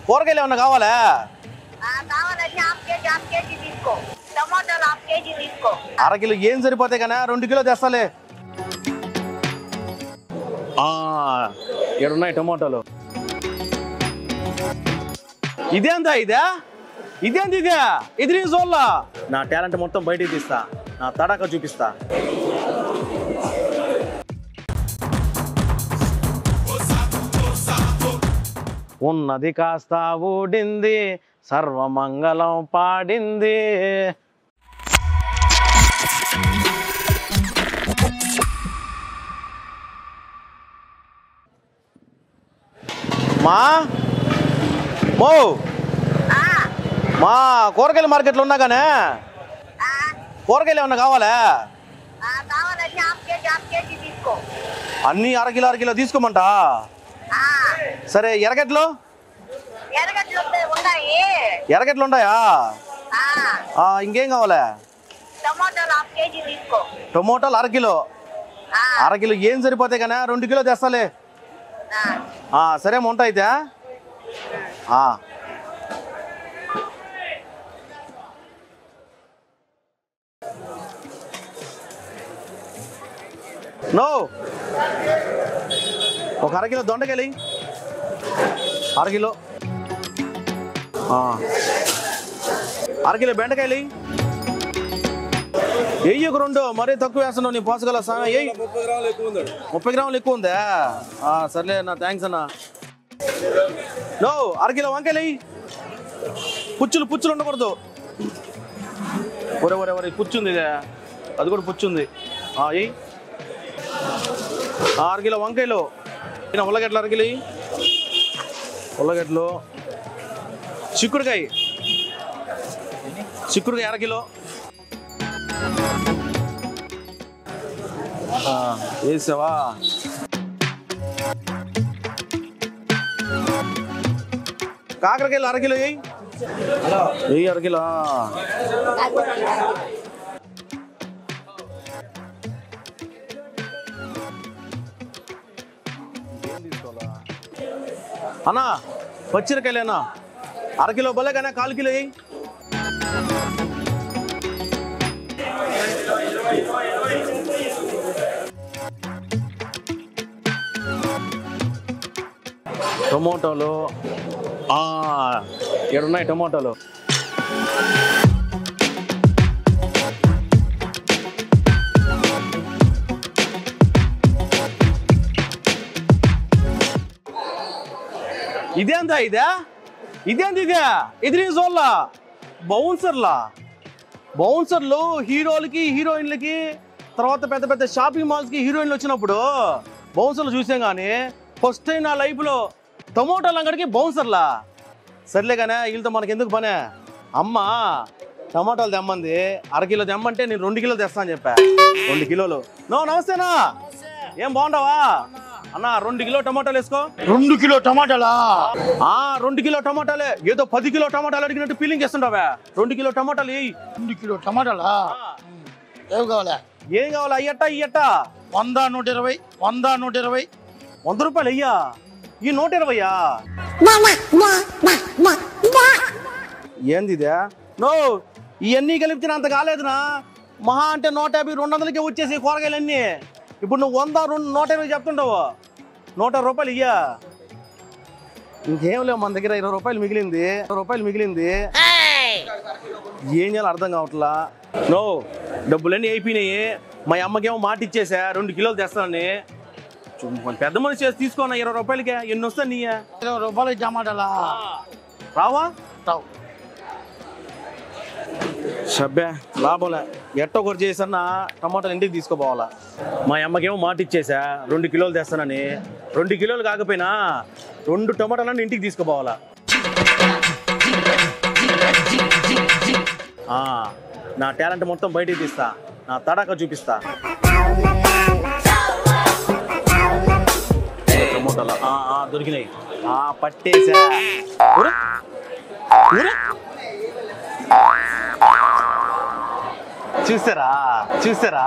కూరగాయలు ఏమన్నా కావాలా ఆ, కావాలంటే హాఫ్ కేజీ హాఫ్ కేజీ తీసుకో టమాటాలు హాఫ్ కేజీ తీసుకో అరకిలో ఏం సరిపోతాయి కానీ రెండు కిలో తెస్తాలే ఉన్నాయి టమాటాలు ఇదేందా ఇదే ఇదేంది ఇదే ఇది నేను చూడలా నా టాలెంట్ మొత్తం బయటికి తీస్తా నా తడాక చూపిస్తా ఉన్నది కాస్త ఊడింది సర్వమంగళం పాడింది మా మో ఆ, మా కూరగాయల మార్కెట్లో ఉన్నా కానీ ఆ, కూరగాయలు ఏమన్నా కావాలా ఆ, కావాలంటే హాఫ్ కేజీ హాఫ్ కేజీ తీసుకో అన్ని అరకిలో అరకిలో తీసుకోమంటా ఆ, సరే ఎరగట్లు ఎర్రగడ్డలు ఉన్నాయి, ఉన్నాయి ఎరగట్లు ఉన్నాయా ఆ, ఆ, ఇంకేం కావాలా టమాటాలు హాఫ్ కేజీ తీసుకో టమోటాలు అరకిలో ఆ, అరకిలో ఏం సరిపోతాయి కానీ రెండు కిలో తెస్తాలే ఆ, ఆ, సరే ఉంటా అయితే ఆ. నో ఒక అరకిలో దొండకాయలు ఎయ్. అరకిలో ఆ. అరకిలో బెండకాయలు ఎయ్. ఎయ్యి ఒక రెండు మరీ తక్కువ వేస్తున్నావు నీ పోసగల సామె ఎయ్యి ముప్పై గ్రాములు ఎక్కువ ఉందండి ముప్పై గ్రాములు ఎక్కువ ఉందా ఆ, సర్లే అన్న థ్యాంక్స్ అన్న నో అరకిలో వంకాయలు ఎయ్. పుచ్చులు పుచ్చులు ఉండకూడదు ఒరే ఒరే ఒరే పుచ్చుంది ఇదే అది కూడా పుచ్చుంది ఆ, ఎయ్ ఆ, అరకిలో వంకాయలు ఈయన ఉల్లగడ్డలు అరకిలో ఎయ్. ఉల్లగడ్డలు చిక్కుడుకాయ చిక్కుడుకాయ అరకిలో ఆ, వేసావా కాకరకాయలు అరకిలో వేయి వెయ్యి అరకిలో అన్నా పచ్చిరకాయలేనా అరకిలో బలే కానీ కాలు కిలో వేయి టమోటాలు ఆ, ఏడున్నాయి టమోటాలు ఇదేందా ఇదే ఇదేంది ఇదే ఇది నేను చూడలా బౌన్సర్లా బౌన్సర్లు హీరోలకి హీరోయిన్లకి తర్వాత పెద్ద పెద్ద షాపింగ్ మాల్స్కి హీరోయిన్లు వచ్చినప్పుడు బౌన్సర్లు చూసాం కానీ ఫస్ట్ టైం నా లైఫ్లో టమోటాలు అంగడికి బౌన్సర్లా సర్లే కానీ వీళ్ళతో మనకి ఎందుకు పనే అమ్మ టమాటాలు తెమ్మంది అరకిలో తెమ్మంటే నేను రెండు కిలోలు తెస్తా అని చెప్పా రెండు కిలోలు నో నమస్తేనా ఏం బాగుండవా అన్న రెండు కిలో టమాటాలు వేసుకో రెండు కిలో టమాటాలా ఆ రెండు కిలో టమాటాలే ఏదో పది కిలో టమాటాలు అడిగినట్టు ఫీలింగ్ ఇస్తుండవా రెండు కిలో టమాటాలు వేయి రెండు కిలో టమాటాలా ఏం కావాలా ఏం కావాలి అయ్యట్ట ఇయ్యట్ట వంద నూట ఇరవై వంద నూట ఇరవై వంద రూపాయలు అయ్యా ఈ నూట ఇరవయ్యా ఏంది ఇదే నో ఇవన్నీ కలిపితే అంత కాలేదునా మహా అంటే నూట యాభై రెండు వందలకి వచ్చేసి కూరగాయలన్నీ ఇప్పుడు నువ్వు వంద రెండు నూట ఇరవై చెప్తుంటావు నూట రూపాయలు ఇయ్యా ఇంకేం లేవు మన దగ్గర ఇరవై రూపాయలు మిగిలింది ఇరవై రూపాయలు మిగిలింది ఏం చేయాలో అర్థం కావట్లా నో డబ్బులన్నీ అయిపోయినాయి మా అమ్మకేమో మాట ఇచ్చేసా రెండు కిలోలు తెస్తానని చు- కొంచెం పెద్ద మనిషి చేసి తీసుకోనా ఇరవై రూపాయలకే ఎన్ని వస్తాయి నీయా ఇరవై రూపాయలు టమాటాలా రావా రావు. సబ్బే లాభంలే ఎట్ట ఒకటి చేసన్నా టమాటాలు ఇంటికి తీసుకోపోవాలా మా అమ్మకేమో మాట ఇచ్చేసా రెండు కిలోలు తెస్తానని రెండు కిలోలు కాకపోయినా రెండు టమాటాలను ఇంటికి తీసుకోపోవాలా ఆ, నా టాలెంట్ మొత్తం బయటికి తీస్తా నా తడాక చూపిస్తా టమోటాలు ఆ, ఆ, దొరికినాయి ఆ, పట్టేసా ఊరు? ఊరు? చూసారా చూసారా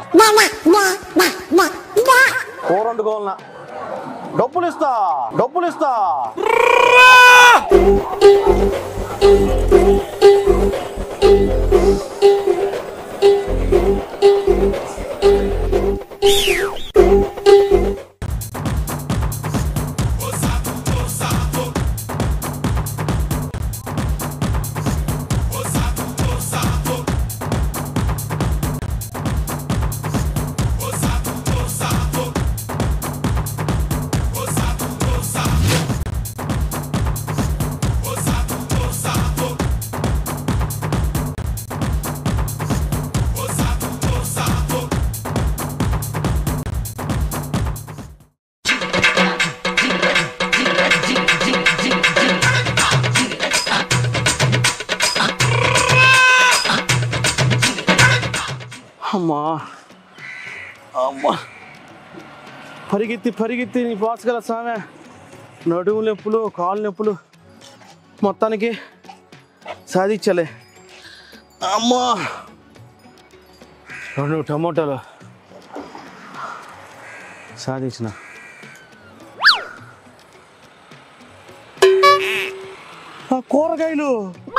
కూర వండుకోవాలనా డబ్బులు ఇస్తా డబ్బులు ఇస్తా అమ్మా అమ్మా పరిగెత్తి పరిగెత్తి నీ బాస్ గల సామె నడుము నొప్పులు కాలు నొప్పులు మొత్తానికి సాధించలే అమ్మా రెండు టమోటాలు సాధించిన ఆ కూరగాయలు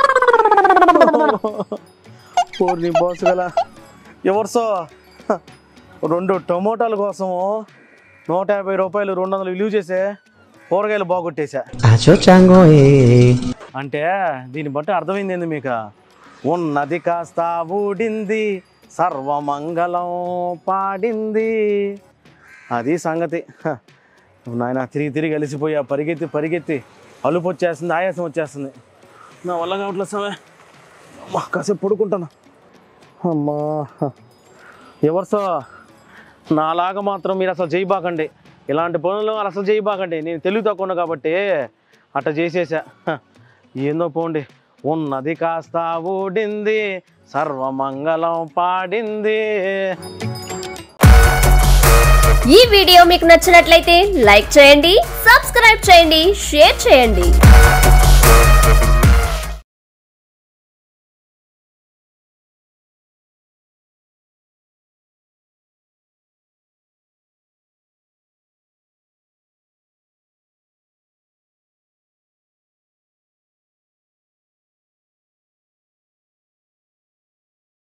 కోరిని బాస్ గల ఎవరు సో హ, రెండు టమోటాల కోసము నూట యాభై రూపాయలు రెండు వందలు విలువ చేసే కూరగాయలు బాగొట్టేశా Acho chango eh. అంటే దీన్ని బట్టి అర్థమైంది ఏంది మీకు ఉన్నది కాస్త ఊడింది సర్వమంగళం పాడింది అది సంగతి హ. నాయన తిరిగి తిరిగి అలిసిపోయా పరిగెత్తి పరిగెత్తి అలుపు వచ్చేస్తుంది ఆయాసం వచ్చేస్తుంది నా వల్ల కావట్లేదు సమయ అమ్మా కాసేపు పడుకుంటాను అమ్మా ఎవరు సో నాలాగా మాత్రం మీరు అసలు చేయబాకండి ఇలాంటి పనులు అసలు చేయబాకండి నేను తెలివి తక్కువ కాబట్టి అట్ట చేసేసా హ. ఏందో పోండి ఉన్నది కాస్త ఊడింది సర్వమంగళం పాడింది ఈ వీడియో మీకు నచ్చినట్లయితే లైక్ చేయండి సబ్స్క్రైబ్ చేయండి షేర్ చేయండి